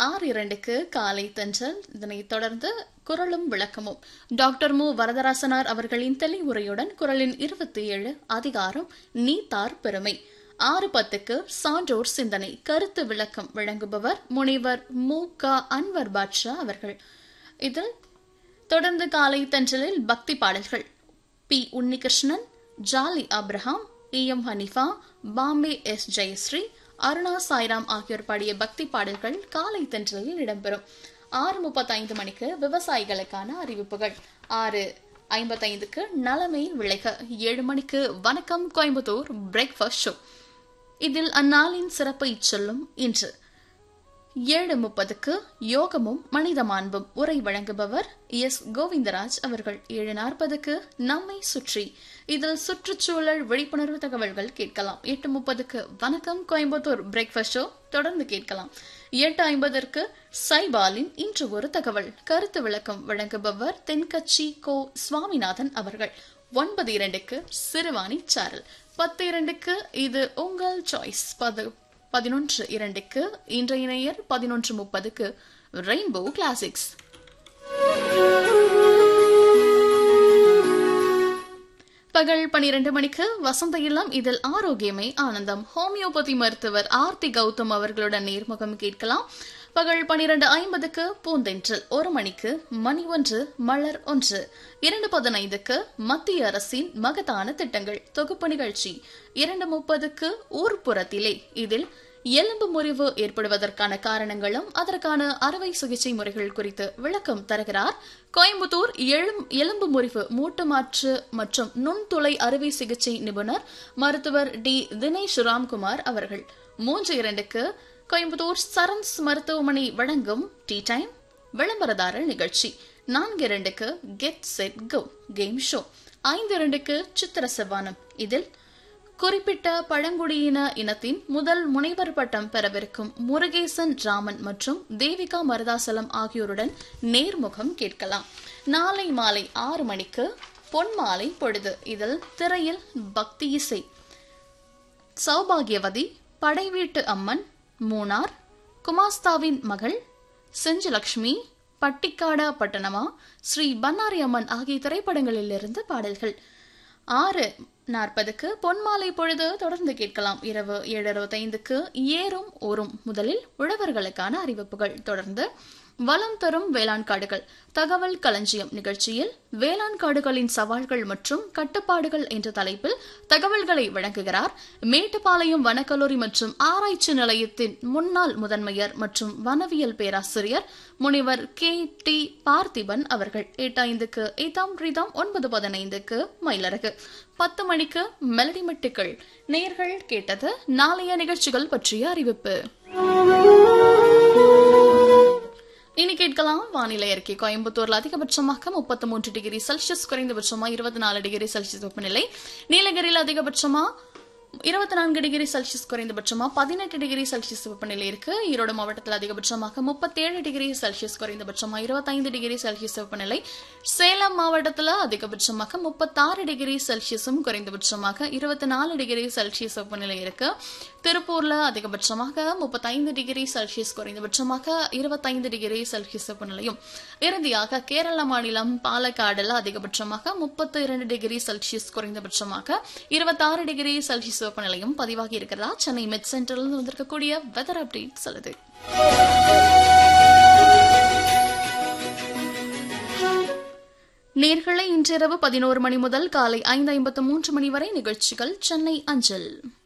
ஆறு இரண்டுக்கு காலை தென்றல் இதனைத் தொடர்ந்து குரலும் விளக்கமும் டாக்டர் மு வரதராசனார் அவர்களின் தெளிவுரையுடன் குரலின் இருபத்தி ஏழு அதிகாரம் நீத்தார் பெருமை ஆறு பத்துக்கு சான்றோர் சிந்தனை கருத்து விளக்கம் வழங்குபவர் முனைவர் மு க அன்வர் பாட்ஷா அவர்கள் இதில் தொடர்ந்து காலை தென்றலில் பக்தி பாடல்கள் P Unnikrishnan Jolly Abraham E M Hanifa Bombay S Jayashri Aruna Sairam ஆகியோர் பாடிய பக்தி பாடல்கள் காலை தென்றலில் இடம்பெறும் ஆறு முப்பத்தைந்து மணிக்கு விவசாயிகளுக்கான அறிவிப்புகள் ஆறு ஐம்பத்தைந்துக்கு நலமே விளைக ஏழு மணிக்கு வணக்கம் கோயம்புத்தூர் பிரேக்ஃபாஸ்ட் ஷோ இதில் அந்நாளின் சிறப்பை சொல்லும் இன்று ஏழு முப்பதுக்கு யோகமும் மனித மாண்பும் உரை வழங்குபவர் எஸ் கோவிந்தராஜ் அவர்கள் ஏழு நாற்பதுக்கு நம்மை சுற்றி இதில் சுற்றுச்சூழல் விழிப்புணர்வு தகவல்கள் கேட்கலாம் எட்டு முப்பதுக்கு வணக்கம் கோயம்புத்தூர் பிரேக்ஃபாஸ்ட் ஷோ தொடர்ந்து கேட்கலாம் எட்டு ஐம்பதற்கு சைபாலின் இன்று ஒரு தகவல் கருத்து விளக்கம் வழங்குபவர் தென்கட்சி கோ சுவாமிநாதன் அவர்கள் ஒன்பது இரண்டுக்கு சிறுவாணி சாரல் பத்து இரண்டுக்கு இது உங்கள் சாய்ஸ் பது பதினொன்று இரண்டுக்கு இன்றைய நேயர் பதினொன்று முப்பதுக்கு ரெயின்போ கிளாசிக்ஸ் பகல் பனிரெண்டு மணிக்கு வசந்த இல்லம் இதில் ஆரோக்கியமே ஆனந்தம் ஹோமியோபதி மருத்துவர் ஆர்த்தி கௌதம் அவர்களுடன் நேர்முகம் கேட்கலாம் பகல் பனிரெண்டு ஐம்பதுக்கு பூந்தென்றல் ஒரு மணிக்கு மணி ஒன்று மலர் ஒன்று இரண்டு பதினைந்துக்கு மத்திய அரசின் மகத்தான திட்டங்கள் தொகுப்பு நிகழ்ச்சி இரண்டு முப்பதுக்கு ஊர்ப்புறத்திலே இதில் எலும்பு முறிவு ஏற்படுவதற்கான காரணங்களும் அதற்கான அறுவை சிகிச்சை முறைகள் குறித்து விளக்கம் தருகிறார் கோயம்புத்தூர் எலும்பு முறிவு மூட்டு மாற்று மற்றும் நுண்துளை அறுவை சிகிச்சை நிபுணர் மருத்துவர் டி தினேஷ் ராம்குமார் அவர்கள் மூன்று இரண்டுக்கு கோயம்புத்தூர் சரன்ஸ் மருத்துவமனை வழங்கும் டீ டைம் விளம்பரதாரர் நிகழ்ச்சி நான்கு இரண்டுக்கு get set go game show ஐந்து இரண்டுக்கு சித்திர செவ்வானம் இதில் குறிப்பிட்ட பழங்குடியின இனத்தின் முதல் முனைவர் பட்டம் பெறவிருக்கும் முருகேசன் ராமன் மற்றும் தேவிகா மருதாசலம் ஆகியோருடன் நேர்முகம் கேட்கலாம் நாளை மாலை ஆறு மணிக்கு பொன்மாலை பொழுது இதில் திரையில் பக்தி இசை சௌபாகியவதி படைவீட்டு அம்மன் மூனார் குமாஸ்தாவின் மகள் செஞ்சலட்சுமி பட்டிக்காடா பட்டணமா ஸ்ரீ பன்னாரி அம்மன் ஆகிய திரைப்படங்களிலிருந்து பாடல்கள் ஆறு நாற்பதுக்கு பொன்மாலை பொழுது தொடர்ந்து கேட்கலாம் இரவு ஏழு அறுபத்தைந்துக்கு ஏறும் ஓரும் முதலில் உழவர்களுக்கான அறிவிப்புகள் தொடர்ந்து வளம் தரும் வேளாண் காடுகள் தகவல் களஞ்சியம் நிகழ்ச்சியில் வேளாண் காடுகளின் சவால்கள் மற்றும் கட்டுப்பாடுகள் என்ற தலைப்பில் தகவல்களை வழங்குகிறார் மேட்டுப்பாளையம் வனக்கல்லூரி மற்றும் ஆராய்ச்சி நிலையத்தின் முன்னாள் முதன்மையர் மற்றும் வனவியல் பேராசிரியர் முனிவர் கே டி பார்த்திபன் அவர்கள் எட்டு ஐந்துக்கு இதாம் ரிதம் ஒன்பது பதினைந்துக்கு மயிலரகு பத்து மணிக்கு மெலடி மெட்டுக்கள் நேர்கள் கேட்டது நாளைய நிகழ்ச்சிகள் பற்றிய அறிவிப்பு இனி கேட்கலாம் வானிலை அறிக்கை கோயம்புத்தூர்ல அதிகபட்சமாக முப்பத்தி மூன்று டிகிரி செல்சியஸ் குறைந்தபட்சமா இருபத்தி நாலு டிகிரி செல்சியஸ் வெப்பநிலை நீலகிரியில் அதிகபட்சமா இருபத்தி நான்கு டிகிரி செல்சியஸ் குறைந்தபட்சமா பதினெட்டு டிகிரி செல்சியஸ் வெப்பநிலை இருக்கு ஈரோடு மாவட்டத்தில் அதிகபட்சமாக முப்பத்தேழு டிகிரி செல்சியஸ் குறைந்தபட்சமா இருபத்தைந்து டிகிரி செல்சியஸ் வெப்பநிலை சேலம் மாவட்டத்தில் அதிகபட்சமாக முப்பத்தாறு டிகிரி செல்சியஸும் குறைந்தபட்சமாக இருபத்தி நாலு டிகிரி செல்சியஸ் வெப்பநிலை இருக்கு திருப்பூர்ல அதிகபட்சமாக முப்பத்தைந்து டிகிரி செல்சியஸ் குறைந்தபட்சமாக இருபத்தைந்து டிகிரி செல்சியஸ் வெப்பநிலையும் இறுதியாக கேரள மாநிலம் பாலக்காடுல அதிகபட்சமாக முப்பத்தி இரண்டு டிகிரி செல்சியஸ் குறைந்தபட்சமாக இருபத்தாறு டிகிரி செல்சியஸ் வெப்பநிலையும் பதிவாகி இருக்கிறதா சென்னை மெட் சென்டரில் வந்திருக்கக்கூடிய வெதர் அப்டேட் சொல்லுது நேர்களை இன்றிரவு பதினோரு மணி முதல் காலை ஐந்து ஐம்பத்து மூன்று மணி வரை நிகழ்ச்சிகள் சென்னை அஞ்சல்